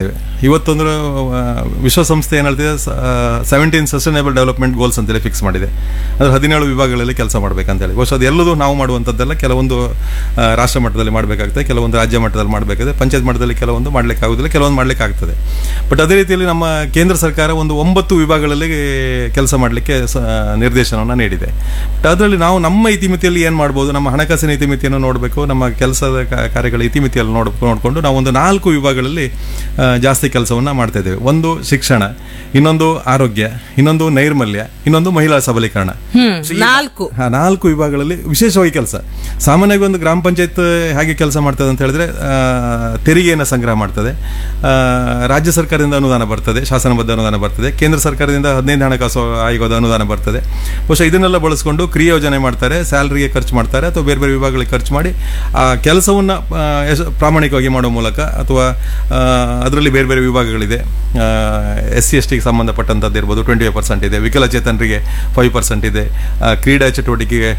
ಇದ್ದೇವೆ ಇವತ್ತೊಂದು ಆ, ವಿಶ್ವಸಂಸ್ಥೆ ಏನು ಹೇಳ್ತಿದೆ ಸೆವೆಂಟೀನ್ ಸಸ್ಟೈನೇಬಲ್ ಡೆವಲಪ್ಮೆಂಟ್ ಗೋಲ್ಸ್ ಅಂತೇಳಿ ಫಿಕ್ಸ್ ಮಾಡಿದೆ ಅಂದರೆ ಹದಿನೇಳು ವಿಭಾಗಗಳಲ್ಲಿ ಕೆಲಸ ಮಾಡಬೇಕಂತೇಳಿ ಬಹುಶಃ ಅದು ಎಲ್ಲದೂ ನಾವು ಮಾಡುವಂಥದ್ದೆಲ್ಲ ಕೆಲವೊಂದು ಆ, ರಾಷ್ಟ್ರ ಮಟ್ಟದಲ್ಲಿ ಮಾಡಬೇಕಾಗ್ತದೆ ಕೆಲವೊಂದು ರಾಜ್ಯ ಮಟ್ಟದಲ್ಲಿ ಮಾಡಬೇಕಾಗಿದೆ ಪಂಚಾಯತ್ ಮಟ್ಟದಲ್ಲಿ ಕೆಲವೊಂದು ಮಾಡ್ಲಿಕ್ಕೆ ಆಗುದಿಲ್ಲ ಕೆಲವೊಂದು ಮಾಡ್ಲಿಕ್ಕೆ ಆಗ್ತದೆ ಬಟ್ ಅದೇ ರೀತಿಯಲ್ಲಿ ನಮ್ಮ ಕೇಂದ್ರ ಸರ್ಕಾರ ಒಂದು ಒಂಬತ್ತು ವಿಭಾಗಗಳಲ್ಲಿ ಕೆಲಸ ಮಾಡಲಿಕ್ಕೆ ನಿರ್ದೇಶನವನ್ನು ನೀಡಿದೆ ಬಟ್ ಅದರಲ್ಲಿ ನಾವು ನಮ್ಮ ಇತಿಮಿತಿಯಲ್ಲಿ ಏನು ಮಾಡ್ಬೋದು ನಮ್ಮ ಹಣಕಾಸಿನ ಇತಿಮಿತಿಯನ್ನು ನೋಡಬೇಕು ನಮ್ಮ ಕೆಲಸದ ಕಾ- ಕಾರ್ಯಗಳ ಇತಿಮಿತಿಯಲ್ಲಿ ನೋಡ್ ನೋಡಿಕೊಂಡು ನಾವು ಒಂದು ನಾಲ್ಕು ವಿಭಾಗಗಳಲ್ಲಿ ಆ, ಜಾಸ್ತಿ ಕೆಲಸವನ್ನು ಮಾಡ್ತಾ ಇದ್ದೇವೆ ಒಂದು ಶಿಕ್ಷಣ ಇನ್ನೊಂದು ಆರೋಗ್ಯ ಇನ್ನೊಂದು ನೈರ್ಮಲ್ಯ ಇನ್ನೊಂದು ಮಹಿಳಾ ಸಬಲೀಕರಣ ಹ್ಮ್ ನಾಲ್ಕು ಹಾ, ನಾಲ್ಕು ವಿಭಾಗಗಳಲ್ಲಿ ವಿಶೇಷವಾಗಿ ಕೆಲಸ ಸಾಮಾನ್ಯವಾಗಿ ಒಂದು ಗ್ರಾಮ ಪಂಚಾಯತ್ ಹೇಗೆ ಕೆಲಸ ಮಾಡ್ತದೆ ಅಂತ ಹೇಳಿದ್ರೆ ಆ, ತೆರಿಗೆಯನ್ನು ಸಂಗ್ರಹ ಮಾಡ್ತದೆ ಆ, ರಾಜ್ಯ ಸರ್ಕಾರದಿಂದ ಅನುದಾನ ಬರ್ತದೆ ಶಾಸನಬದ್ಧ ಅನುದಾನ ಬರ್ತದೆ ಕೇಂದ್ರ ಸರ್ಕಾರದಿಂದ ಹದಿನೈದು ಹಣಕಾಸು ಆಯೋಗದ ಅನುದಾನ ಬರ್ತದೆ ಬಹುಶಃ ಇದನ್ನೆಲ್ಲ ಬಳಸ್ಕೊಂಡು ಕ್ರಿಯೆ ಯೋಜನೆ ಮಾಡ್ತಾರೆ ಸ್ಯಾಲ್ರಿಗೆ ಖರ್ಚು ಮಾಡ್ತಾರೆ ಅಥವಾ ಬೇರೆ ಬೇರೆ ವಿಭಾಗಗಳಿಗೆ ಖರ್ಚು ಮಾಡಿ ಆ ಕೆಲಸವನ್ನು ಪ್ರಾಮಾಣಿಕವಾಗಿ ಮಾಡೋ ಮೂಲಕ ಅಥವಾ ಅದರಲ್ಲಿ ಬೇರೆ ಬೇರೆ ವಿಭಾಗಗಳಿದೆ ಎಸ್ ಸಿ ಎಸ್ ಟಿಗೆ ಸಂಬಂಧಪಟ್ಟಂಥದ್ದು ಇರ್ಬೋದು ಟ್ವೆಂಟಿ ಫೈವ್ ಪರ್ಸೆಂಟ್ ಇದೆ ವಿಕಲಚೇತನರಿಗೆ ಫೈವ್ ಪರ್ಸೆಂಟ್ ಇದೆ ಆ, ಕ್ರೀಡಾ ಚಟುವಟಿಕೆಗೆ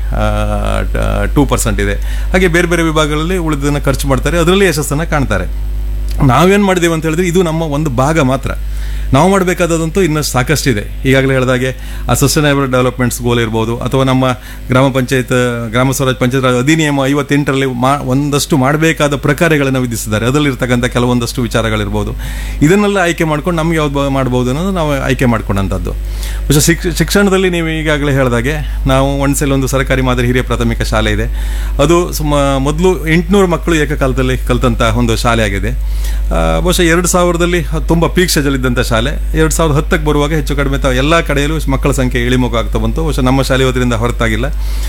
ಟೂ ಪರ್ಸೆಂಟ್ ಇದೆ ಹಾಗೆ ಬೇರೆ ಬೇರೆ ವಿಭಾಗಗಳಲ್ಲಿ ಉಳಿದನ್ನು ಖರ್ಚು ಮಾಡ್ತಾರೆ ಅದರಲ್ಲಿ ಯಶಸ್ಸನ್ನು ಕಾಣ್ತಾರೆ ನಾವೇನು ಮಾಡಿದ್ದೇವೆ ಅಂತ ಹೇಳಿದ್ರೆ ಇದು ನಮ್ಮ ಒಂದು ಭಾಗ ಮಾತ್ರ ನಾವು ಮಾಡಬೇಕಾದಂತೂ ಇನ್ನಷ್ಟು ಸಾಕಷ್ಟಿದೆ ಈಗಾಗಲೇ ಹೇಳಿದಾಗೆ ಆ ಸಸ್ಟೈನೇಬಲ್ ಡೆವಲಪ್ಮೆಂಟ್ಸ್ ಗೋಲ್ ಇರ್ಬೋದು ಅಥವಾ ನಮ್ಮ ಗ್ರಾಮ ಪಂಚಾಯತ್ ಗ್ರಾಮ ಸ್ವರಾಜ್ ಪಂಚಾಯತ್ ರಾಜ್ ಅಧಿನಿಯಮ ಐವತ್ತೆಂಟರಲ್ಲಿ ಮಾ ಒಂದಷ್ಟು ಮಾಡಬೇಕಾದ ಪ್ರಕಾರಗಳನ್ನು ವಿಧಿಸಿದ್ದಾರೆ ಅದರಲ್ಲಿರ್ತಕ್ಕಂಥ ಕೆಲವೊಂದಷ್ಟು ವಿಚಾರಗಳಿರ್ಬೋದು ಇದನ್ನೆಲ್ಲ ಆಯ್ಕೆ ಮಾಡ್ಕೊಂಡು ನಮ್ಗೆ ಯಾವ್ದು ಬ- ಮಾಡ್ಬೋದು ಅನ್ನೋದು ನಾವು ಆಯ್ಕೆ ಮಾಡ್ಕೊಂಡಂಥದ್ದು ಬಹುಶಃ ಶಿಕ್ಷ ಶಿಕ್ಷಣದಲ್ಲಿ ನೀವು ಈಗಾಗಲೇ ಹೇಳಿದಾಗೆ ನಾವು ಒಂದ್ಸಲ ಒಂದು ಸರ್ಕಾರಿ ಮಾದರಿ ಹಿರಿಯ ಪ್ರಾಥಮಿಕ ಶಾಲೆ ಇದೆ ಅದು ಸುಮ ಮೊದಲು ಎಂಟುನೂರು ಮಕ್ಕಳು ಏಕಕಾಲದಲ್ಲಿ ಕಲಿತಂಥ ಒಂದು ಶಾಲೆ ಆಗಿದೆ ಆ, ಬಹುಶಃ ಎರಡು ಸಾವಿರದಲ್ಲಿ ಹ- ತುಂಬ ಪೀಕ್ ಸ್ಟೇಜಲ್ಲಿದ್ದಂಥ ಶಾಲೆ ಎರಡು ಸಾವಿರದ ಹತ್ತಕ್ಕೆ ಬರುವಾಗ ಹೆಚ್ಚು ಕಡಿಮೆ ತ ಎಲ್ಲ ಕಡೆಯಲ್ಲೂ ಮಕ್ಕಳ ಸಂಖ್ಯೆ ಇಳಿಮುಖ ಆಗ್ತಾ ಬಂತು ಬಹುಶಃ ನಮ್ಮ ಶಾಲೆ ಇವತ್ತಿನಿಂದ ಹೊರತಾಗಿಲ್ಲ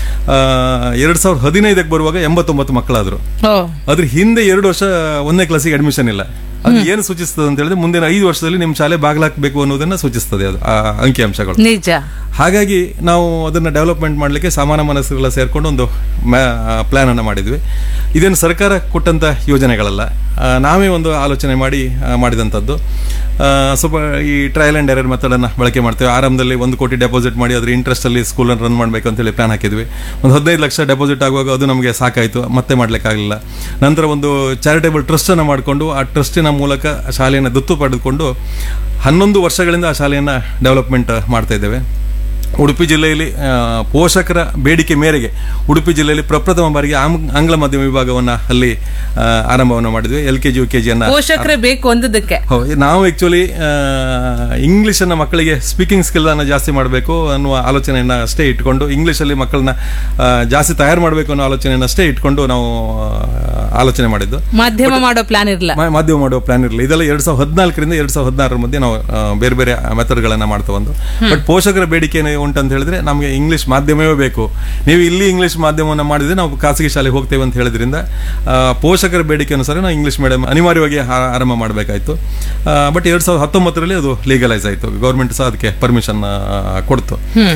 ಎರಡು ಸಾವಿರದ ಹದಿನೈದಕ್ಕೆ ಬರುವಾಗ ಎಂಬತ್ತೊಂಬತ್ತು ಮಕ್ಕಳಾದರು ಓ ಅದ್ರ ಹಿಂದೆ ಎರಡು ವರ್ಷ ಒಂದನೇ ಕ್ಲಾಸಿಗೆ ಅಡ್ಮಿಷನ್ ಇಲ್ಲ ಅದು ಏನು ಸೂಚಿಸ್ತದೆ ಅಂತ ಹೇಳಿದ್ರೆ ಮುಂದಿನ ಐದು ವರ್ಷದಲ್ಲಿ ನಿಮ್ಮ ಶಾಲೆ ಬಾಗ್ಲಾಕ್ಬೇಕು ಅನ್ನೋದನ್ನ ಸೂಚಿಸ್ತದೆ ಅದು ಆ ಅಂಕಿಅಂಶಗಳು ನಿಜ ಹಾಗಾಗಿ ನಾವು ಅದನ್ನು ಡೆವಲಪ್ಮೆಂಟ್ ಮಾಡಲಿಕ್ಕೆ ಸಮಾನ ಮನಸ್ಸುಗಳ ಸೇರಿಕೊಂಡು ಒಂದು ಪ್ಲ್ಯಾನ್ ಅನ್ನು ಮಾಡಿದ್ವಿ ಇದೇನು ಸರ್ಕಾರ ಕೊಟ್ಟಂಥ ಯೋಜನೆಗಳಲ್ಲ ಆ, ನಾವೇ ಒಂದು ಆಲೋಚನೆ ಮಾಡಿ ಆ, ಮಾಡಿದಂಥದ್ದು ಆ, ಸ್ವಲ್ಪ ಈ ಟ್ರಯಲ್ ಆ್ಯಂಡ್ ಎರರ್ ಮೆಥಡನ್ನು ಬಳಕೆ ಮಾಡ್ತೇವೆ ಆರಂಭದಲ್ಲಿ ಒಂದು ಕೋಟಿ ಡೆಪಾಸಿಟ್ ಮಾಡಿ ಅದ್ರ ಇಂಟ್ರೆಸ್ಟಲ್ಲಿ ಸ್ಕೂಲನ್ನು ರನ್ ಮಾಡಬೇಕು ಅಂತೇಳಿ ಪ್ಲಾನ್ ಹಾಕಿದ್ವಿ ಒಂದು ಹದಿನೈದು ಲಕ್ಷ ಡೆಪಾಸಿಟ್ ಆಗುವಾಗ ಅದು ನಮಗೆ ಸಾಕಾಯಿತು ಮತ್ತೆ ಮಾಡಲಿಕ್ಕಾಗಲಿಲ್ಲ ನಂತರ ಒಂದು ಚಾರಿಟೇಬಲ್ ಟ್ರಸ್ಟನ್ನು ಮಾಡಿಕೊಂಡು ಆ ಟ್ರಸ್ಟಿನ ಮೂಲಕ ಶಾಲೆಯನ್ನು ದತ್ತು ಪಡೆದುಕೊಂಡು ಹನ್ನೊಂದು ವರ್ಷಗಳಿಂದ ಆ ಶಾಲೆಯನ್ನು ಡೆವಲಪ್ಮೆಂಟ್ ಮಾಡ್ತಾ ಇದ್ದೇವೆ ಉಡುಪಿ ಜಿಲ್ಲೆಯಲ್ಲಿ ಆ, ಪೋಷಕರ ಬೇಡಿಕೆ ಮೇರೆಗೆ ಉಡುಪಿ ಜಿಲ್ಲೆಯಲ್ಲಿ ಪ್ರಪ್ರಥಮ ಬಾರಿಗೆ ಆಂಗ್- ಆಂಗ್ಲ ಮಾಧ್ಯಮ ವಿಭಾಗವನ್ನು ಅಲ್ಲಿ ಆ, ಆರಂಭವನ್ನು ಮಾಡಿದ್ವಿ L K G U K ಜಿಯನ್ನು ಪೋಷಕರೇ ಬೇಕು ಒಂದಕ್ಕೆ ಹೌದು ನಾವು ಆ್ಯಕ್ಚುಲಿ ಇಂಗ್ಲೀಷನ್ನು ಮಕ್ಕಳಿಗೆ ಸ್ಪೀಕಿಂಗ್ ಸ್ಕಿಲ್ಲನ್ನು ಜಾಸ್ತಿ ಮಾಡಬೇಕು ಅನ್ನುವ ಆಲೋಚನೆಯನ್ನು ಅಷ್ಟೇ ಇಟ್ಕೊಂಡು ಇಂಗ್ಲೀಷಲ್ಲಿ ಮಕ್ಕಳನ್ನ ಆ, ಜಾಸ್ತಿ ತಯಾರು ಮಾಡಬೇಕು ಅನ್ನೋ ಆಲೋಚನೆಯನ್ನು ಅಷ್ಟೇ ಇಟ್ಕೊಂಡು ನಾವು ಆ, ಆಲೋಚನೆ ಮಾಡಿದ್ದು ಮಾಧ್ಯಮ ಮಾಡೋ ಪ್ಲಾನ್ ಇರ್ಲ ಮಾ- ಮಾಧ್ಯಮ ಮಾಡುವ ಪ್ಲಾನ್ ಇರಲಿಲ್ಲ ಇದೆಲ್ಲ ಎರಡ್ ಸಾವಿರದ ಹದಿನಾಲ್ಕರಿಂದ ಎರಡ್ ಸಾವಿರದ ಹದಿನಾರರ ಮಧ್ಯೆ ನಾವು ಆ, ಬೇರೆ ಬೇರೆ ಮೆಥಡ್ಗಳನ್ನು ಮಾಡ್ತಾ ಬಂದು ಬಟ್ ಪೋಷಕರ ಬೇಡಿಕೆ ಏನು ಉಂಟು ಅಂತ ಹೇಳಿದ್ರೆ ನಮಗೆ ಇಂಗ್ಲಿಷ್ ಮಾಧ್ಯಮವೇ ಬೇಕು ನೀವು ಇಲ್ಲಿ ಇಂಗ್ಲಿಷ್ ಮಾಧ್ಯಮವನ್ನು ಮಾಡಿದ್ರೆ ನಾವು ಖಾಸಗಿ ಶಾಲೆಗೆ ಹೋಗ್ತೇವೆ ಅಂತ ಹೇಳಿದ್ರಿಂದ ಆ, ಪೋಷಕರ ಬೇಡಿಕೆ ಅನುಸಾರ ನಾವು ಇಂಗ್ಲಿಷ್ ಮೀಡಿಯಂ ಅನಿವಾರ್ಯವಾಗಿ ಆ- ಆರಂಭ ಮಾಡಬೇಕಾಯಿತು ಬಟ್ ಎರಡ್ ಸಾವಿರದ ಹತ್ತೊಂಬತ್ತರಲ್ಲಿ ಅದು ಲೀಗಲೈಸ್ ಆಯಿತು ಗೌರ್ಮೆಂಟ್ ಸಹ ಅದಕ್ಕೆ ಪರ್ಮಿಷನ್ ಕೊಡ್ತು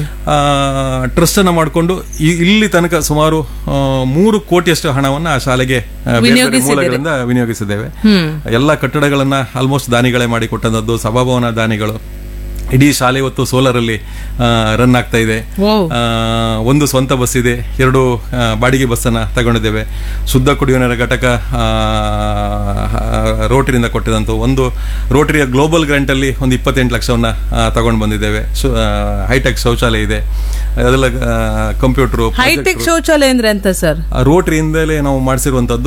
ಟ್ರಸ್ಟ್ ಅನ್ನು ಮಾಡಿಕೊಂಡು ಇಲ್ಲಿ ತನಕ ಸುಮಾರು ಆ, ಮೂರು ಕೋಟಿಯಷ್ಟು ಹಣವನ್ನು ಆ ಶಾಲೆಗೆ ಆ, ಬೇರೆ ಬೇರೆ ವಿನಿಯೋಗಿಸಿದ್ದೀರಿ. ಮೂಲಗಳಿಂದ ವಿನಿಯೋಗಿಸಿದ್ದೇವೆ ಹ್ಮ್ ಎಲ್ಲ ಕಟ್ಟಡಗಳನ್ನ ಆಲ್ಮೋಸ್ಟ್ ದಾನಿಗಳೇ ಮಾಡಿ ಕೊಟ್ಟಂಥದ್ದು ಸಭಾಭವನ ದಾನಿಗಳು ಇಡೀ ಶಾಲೆ ಇವತ್ತು ಸೋಲಾರ್ ಅಲ್ಲಿ ರನ್ ಆಗ್ತಾ ಇದೆ ಓ ಆ, ಒಂದು ಸ್ವಂತ ಬಸ್ ಇದೆ ಎರಡು ಆ, ಬಾಡಿಗೆ ಬಸ್ಸನ್ನು ತಗೊಂಡಿದ್ದೇವೆ ಶುದ್ಧ ಕುಡಿಯುವ ನೀರಿನ ಘಟಕ ಆ, ರೋಟರಿಯಿಂದ ಕೊಟ್ಟಿದಂಥ ಒಂದು ರೋಟರಿಯ ಗ್ಲೋಬಲ್ ಗ್ರಾಂಟಲ್ಲಿ ಒಂದು ಇಪ್ಪತ್ತೆಂಟು ಲಕ್ಷವನ್ನು ತಗೊಂಡು ಬಂದಿದ್ದೇವೆ ಶು- ಆ, ಹೈಟೆಕ್ ಶೌಚಾಲಯ ಇದೆ ಅದೆಲ್ಲ ಕಂಪ್ಯೂಟರು ಹೈಟೆಕ್ ಶೌಚಾಲಯ ಅಂದ್ರೆ ಅಂತ ಸರ್ ಆ ರೋಟರಿಯಿಂದಲೇ ನಾವು ಮಾಡಿಸಿರುವಂಥದ್ದು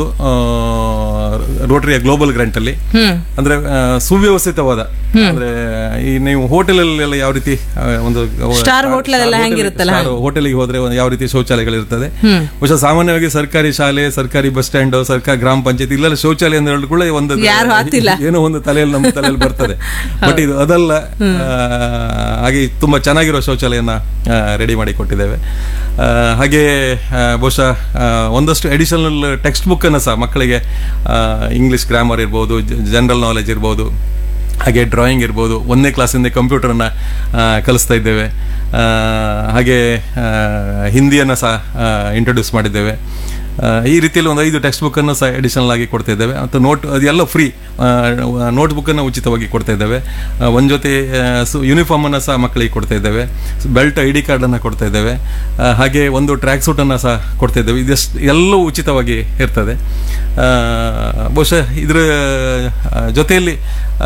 ರೋಟರಿಯ ಗ್ಲೋಬಲ್ ಗ್ರಾಂಟ್ ಅಲ್ಲಿ ಹ್ಮ್ ಅಂದ್ರೆ ಆ, ಸುವ್ಯವಸ್ಥಿತವಾದ ಅಂದ್ರೆ ಈ ನೀವು ಹೋಟೆಲ್ ಅಲ್ಲೆಲ್ಲ ಯಾವ ರೀತಿ ಆ, ಒಂದು Star hotel ಅಲ್ಲೆಲ್ಲ ಹೆಂಗಿರುತ್ತಲ್ಲ ಹಾಗೆ. ಹೋಟೆಲ್ಗೆ ಹೋದ್ರೆ ಒಂದು ಯಾವ ರೀತಿ ಶೌಚಾಲಯಗಳು ಇರ್ತದೆ ಹ್ಮ್. ಬಹುಶಃ ಸಾಮಾನ್ಯವಾಗಿ ಸರ್ಕಾರಿ ಶಾಲೆ ಸರ್ಕಾರಿ ಬಸ್ ಸ್ಟ್ಯಾಂಡ್ ಸರ್ಕಾರಿ ಗ್ರಾಮ ಪಂಚಾಯತ್ ಇಲ್ಲೆಲ್ಲ ಶೌಚಾಲಯ ಅಂತ ಹೇಳಿದ ಕೂಡ ಒಂದು ಯಾರು ಹಾಕ್ತಿಲ್ಲ. ಏನೋ ಒಂದು ತಲೆಯಲ್ಲಿ ನಮ್ಮ ತಲೆಯಲ್ಲಿ ಬರ್ತದೆ ಬಟ್ ಇದು ಅದಲ್ಲ ಆ, ಹಾಗೆ ತುಂಬಾ ಚೆನ್ನಾಗಿರೋ ಶೌಚಾಲಯನ ರೆಡಿ ಮಾಡಿ ಕೊಟ್ಟಿದ್ದೇವೆ ಆ, ಹಾಗೆ ಆ, ಬಹುಶಃ ಆ, ಒಂದಷ್ಟು ಅಡಿಷನಲ್ ಟೆಕ್ಸ್ಟ್ ಬುಕ್ ಅನ್ನು ಸಹ ಮಕ್ಕಳಿಗೆ ಇಂಗ್ಲಿಷ್ ಗ್ರಾಮರ್ ಇರ್ಬೋದು ಜನರಲ್ ನಾಲೆಜ್ ಇರ್ಬೋದು ಹಾಗೆ ಡ್ರಾಯಿಂಗ್ ಇರ್ಬೋದು ಒಂದನೇ ಕ್ಲಾಸಿಂದ ಕಂಪ್ಯೂಟರನ್ನು ಕಲಿಸ್ತಾ ಇದ್ದೇವೆ ಆ, ಹಾಗೆ ಆ, ಹಿಂದಿಯನ್ನು ಸಹ ಇಂಟ್ರೊಡ್ಯೂಸ್ ಮಾಡಿದ್ದೇವೆ ಆ, ಈ ರೀತಿಯಲ್ಲಿ ಒಂದು ಐದು ಟೆಕ್ಸ್ಟ್ ಬುಕ್ಕನ್ನು ಸಹ ಎಡಿಷನಲ್ ಆಗಿ ಕೊಡ್ತಾ ಇದ್ದೇವೆ ಮತ್ತು ನೋಟ್ ಅದೆಲ್ಲ ಫ್ರೀ ನೋಟ್ ಬುಕ್ಕನ್ನು ಉಚಿತವಾಗಿ ಕೊಡ್ತಾ ಇದ್ದೇವೆ ಆ, ಒಂದು ಜೊತೆ ಯೂನಿಫಾರ್ಮನ್ನು ಸಹ ಮಕ್ಕಳಿಗೆ ಕೊಡ್ತಾ ಇದ್ದೇವೆ ಬೆಲ್ಟ್ ಐ ಡಿ ಕಾರ್ಡನ್ನು ಕೊಡ್ತಾ ಇದ್ದೇವೆ ಆ, ಹಾಗೆ ಒಂದು ಟ್ರ್ಯಾಕ್ ಸೂಟನ್ನು ಸಹ ಕೊಡ್ತಾ ಇದ್ದೇವೆ ಇದೆಷ್ಟು ಎಲ್ಲವೂ ಉಚಿತವಾಗಿ ಇರ್ತದೆ ಆ, ಬಹುಶಃ ಇದರ ಆ, ಜೊತೆಯಲ್ಲಿ